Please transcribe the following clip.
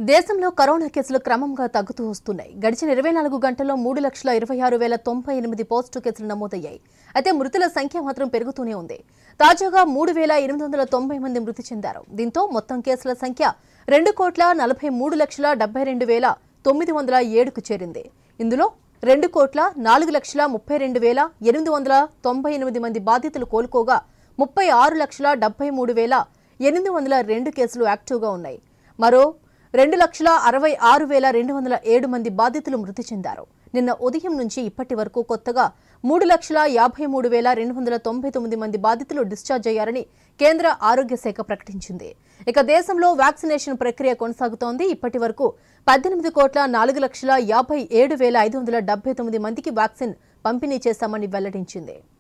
దేశంలో కరోనా కేసులు క్రమంగా తగ్గుతూ వస్తున్నాయి గడిచిన ఇరవై నాలుగు గంటల్లో మూడు లక్షల ఇరవై ఆరు వేల తొంభై ఎనిమిది పాజిటివ్ కేసులు నమోదయ్యాయి అయితే మృతుల సంఖ్య మాత్రం పెరుగుతూనే ఉంది తాజాగా మూడు వేల ఎనిమిది వందల తొంభై మంది మృతి చెందారు దీంతో మొత్తం కేసుల సంఖ్య రెండు కోట్ల నలభై మూడు లక్షల డెబ్బై రెండు వేల తొమ్మిది వందల ఏడుకు చేరింది ఇందులో రెండు కోట్ల నాలుగు లక్షల ముప్పై రెండు వేల ఎనిమిది వందల తొంభై ఎనిమిది మంది బాధితులు కోలుకోగా ముప్పై ఆరు లక్షల డెబ్బై మూడు వేల ఎనిమిది వందల రెండు కేసులు యాక్టివ్గా ఉన్నాయి మరో రెండు లక్షల అరవై ఆరు వేల రెండు వందల ఏడు మంది బాధితులు మృతి చెందారు నిన్న ఉదయం నుంచి ఇప్పటి వరకు కొత్తగా మూడు లక్షల యాభై మూడు వేల రెండు వందల తొంభై తొమ్మిది మంది బాధితులు డిశ్చార్జ్ అయ్యారని కేంద్ర ఆరోగ్య శాఖ ప్రకటించింది ఇక దేశంలో వ్యాక్సినేషన్ ప్రక్రియ కొనసాగుతోంది ఇప్పటి వరకు పద్దెనిమిది కోట్ల నాలుగు లక్షల యాభై ఏడు వేల ఐదు వందల డెబ్బై తొమ్మిది మందికి వ్యాక్సిన్ పంపిణీ చేశామని వెల్లడించింది